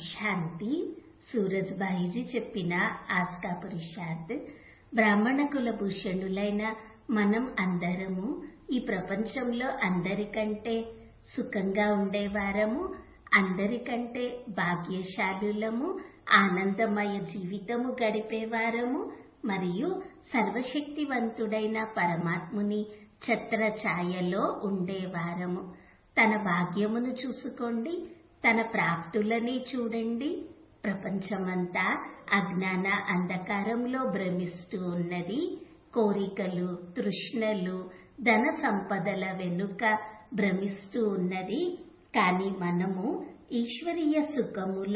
శాంతి సూరజ్బాయిజీ చెప్పిన ఆస్కా పురుషార్థ్ బ్రాహ్మణ కుల భూషణులైన మనం అందరము ఈ ప్రపంచంలో అందరికంటే సుఖంగా ఉండేవారము అందరికంటే భాగ్యశాలులము ఆనందమయ జీవితము గడిపేవారము మరియు సర్వశక్తివంతుడైన పరమాత్ముని ఛత్ర ఛాయలో ఉండేవారము తన భాగ్యమును చూసుకోండి తన ప్రాప్తులని చూడండి ప్రపంచమంతా అజ్ఞాన అంధకారంలో భ్రమిస్తూ ఉన్నది కోరికలు తృష్ణలు ధన సంపదల వెనుక భ్రమిస్తూ ఉన్నది కానీ మనము ఈశ్వరీయ సుఖముల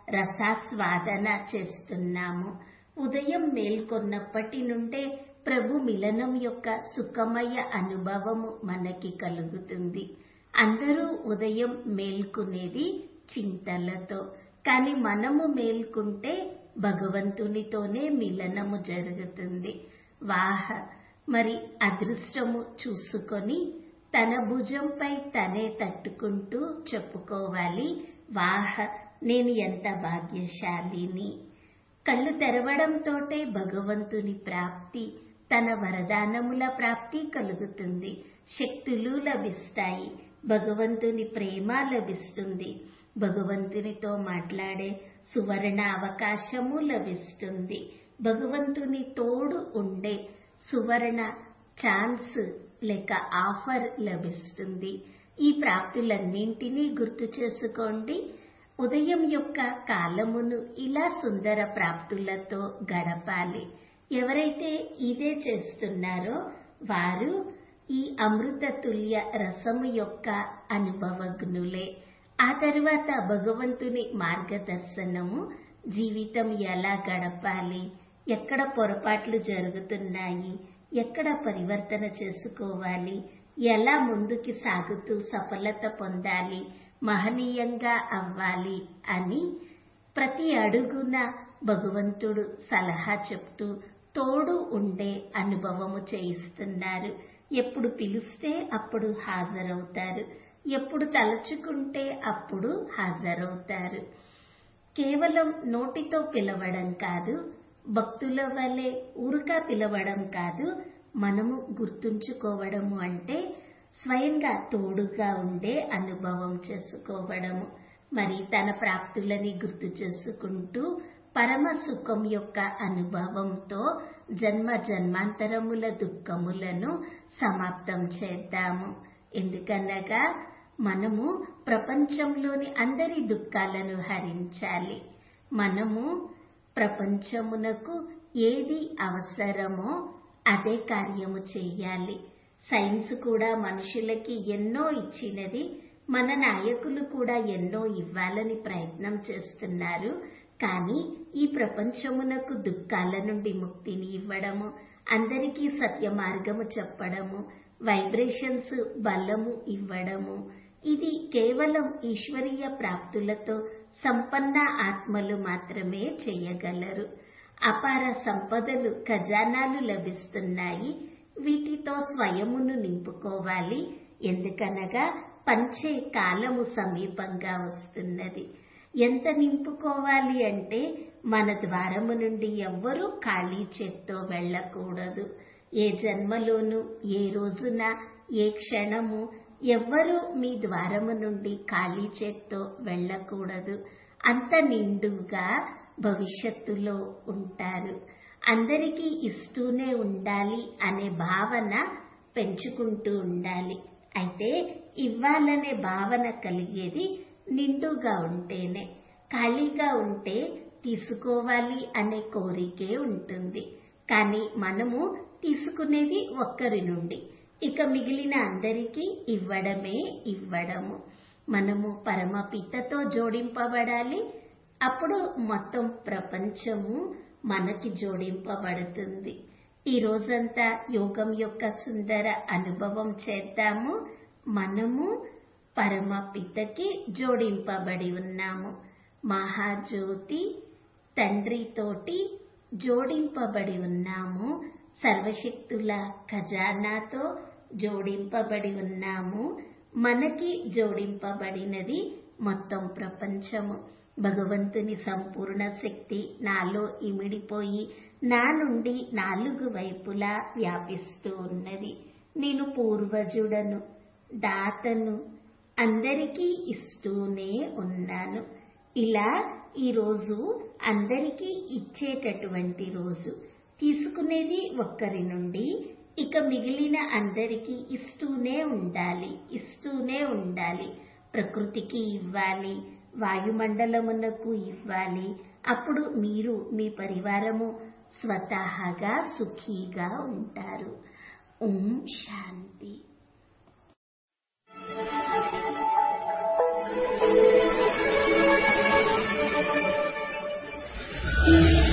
రసాస్వాదన చేస్తున్నాము ఉదయం మేల్కొన్నప్పటి నుండే ప్రభు మిలనం యొక్క సుఖమయ అనుభవము మనకి కలుగుతుంది అందరూ ఉదయం మేల్కునేది చింతలతో కానీ మనము మేల్కుంటే భగవంతునితోనే మిలనము జరుగుతుంది వాహ మరి అదృష్టము చూసుకొని తన భుజంపై తనే తట్టుకుంటూ చెప్పుకోవాలి వాహ నేను ఎంత భాగ్యశాలిని కళ్ళు తెరవడంతోటే భగవంతుని ప్రాప్తి తన వరదానముల ప్రాప్తి కలుగుతుంది శక్తులు లభిస్తాయి భగవంతుని ప్రేమ లభిస్తుంది భగవంతునితో మాట్లాడే సువర్ణ అవకాశము లభిస్తుంది భగవంతుని తోడు ఉండే సువర్ణ ఛాన్స్ లేక ఆఫర్ లభిస్తుంది ఈ ప్రాప్తులన్నింటినీ గుర్తు చేసుకోండి ఉదయం యొక్క కాలమును ఇలా సుందర ప్రాప్తులతో గడపాలి ఎవరైతే ఇదే చేస్తున్నారో వారు ఈ అమృత తుల్య రసము యొక్క అనుభవజ్ఞులే ఆ తరువాత భగవంతుని మార్గదర్శనము జీవితం ఎలా గడపాలి ఎక్కడ పొరపాట్లు జరుగుతున్నాయి ఎక్కడ పరివర్తన చేసుకోవాలి ఎలా ముందుకి సాగుతూ సఫలత పొందాలి మహనీయంగా అవ్వాలి అని ప్రతి అడుగున భగవంతుడు సలహా చెప్తూ తోడు ఉండే అనుభవము చేయిస్తున్నారు ఎప్పుడు పిలిస్తే అప్పుడు హాజరవుతారు ఎప్పుడు తలుచుకుంటే అప్పుడు హాజరవుతారు కేవలం నోటితో పిలవడం కాదు భక్తుల వలె ఊరుగా పిలవడం కాదు మనము గుర్తుంచుకోవడము అంటే స్వయంగా తోడుగా ఉండే అనుభవం చేసుకోవడము మరి తన ప్రాప్తులని గుర్తు చేసుకుంటూ పరమ సుఖం యొక్క అనుభవంతో జన్మ జన్మాంతరముల దుఃఖములను సమాప్తం చేద్దాము ఎందుకనగా మనము ప్రపంచంలోని అందరి దుఃఖాలను హరించాలి మనము ప్రపంచమునకు ఏది అవసరమో అదే కార్యము చేయాలి సైన్స్ కూడా మనుషులకి ఎన్నో ఇచ్చినది మన నాయకులు కూడా ఎన్నో ఇవ్వాలని ప్రయత్నం చేస్తున్నారు కానీ ఈ ప్రపంచమునకు దుఃఖాల నుండి ముక్తిని ఇవ్వడము అందరికీ సత్య మార్గము చెప్పడము వైబ్రేషన్స్ బలము ఇవ్వడము ఇది కేవలం ఈశ్వరీయ ప్రాప్తులతో సంపన్న ఆత్మలు మాత్రమే చేయగలరు అపార సంపదలు ఖజానాలు లభిస్తున్నాయి వీటితో స్వయమును నింపుకోవాలి ఎందుకనగా పంచే కాలము సమీపంగా వస్తున్నది ఎంత నింపుకోవాలి అంటే మన ద్వారము నుండి ఎవ్వరూ ఖాళీ చేత్తో వెళ్ళకూడదు ఏ జన్మలోనూ ఏ రోజున ఏ క్షణము ఎవ్వరూ మీ ద్వారము నుండి ఖాళీ చేత్తో వెళ్ళకూడదు అంత నిండుగా భవిష్యత్తులో ఉంటారు అందరికీ ఇస్తూనే ఉండాలి అనే భావన పెంచుకుంటూ ఉండాలి అయితే ఇవ్వాలనే భావన కలిగేది నిండుగా ఉంటేనే ఖాళీగా ఉంటే తీసుకోవాలి అనే కోరికే ఉంటుంది కానీ మనము తీసుకునేది ఒక్కరి నుండి ఇక మిగిలిన అందరికీ ఇవ్వడమే ఇవ్వడము మనము పరమపితతో జోడింపబడాలి అప్పుడు మొత్తం ప్రపంచము మనకి జోడింపబడుతుంది ఈ రోజంతా యోగం యొక్క సుందర అనుభవం చేద్దాము మనము పరమపితకి జోడింపబడి ఉన్నాము మహాజ్యోతి తండ్రితోటి జోడింపబడి ఉన్నాము సర్వశక్తుల ఖజానాతో జోడింపబడి ఉన్నాము మనకి జోడింపబడినది మొత్తం ప్రపంచము భగవంతుని సంపూర్ణ శక్తి నాలో ఇమిడిపోయి నా నుండి నాలుగు వైపులా వ్యాపిస్తూ ఉన్నది నేను పూర్వజుడను దాతను అందరికీ ఇస్తూనే ఉన్నాను ఇలా ఈరోజు అందరికీ ఇచ్చేటటువంటి రోజు తీసుకునేది ఒక్కరి నుండి ఇక మిగిలిన అందరికీ ఇస్తూనే ఉండాలి ఇస్తూనే ఉండాలి ప్రకృతికి ఇవ్వాలి వాయుమండలమునకు ఇవ్వాలి అప్పుడు మీరు మీ పరివారము స్వతహాగా సుఖీగా ఉంటారు ఓం శాంతి Thank you.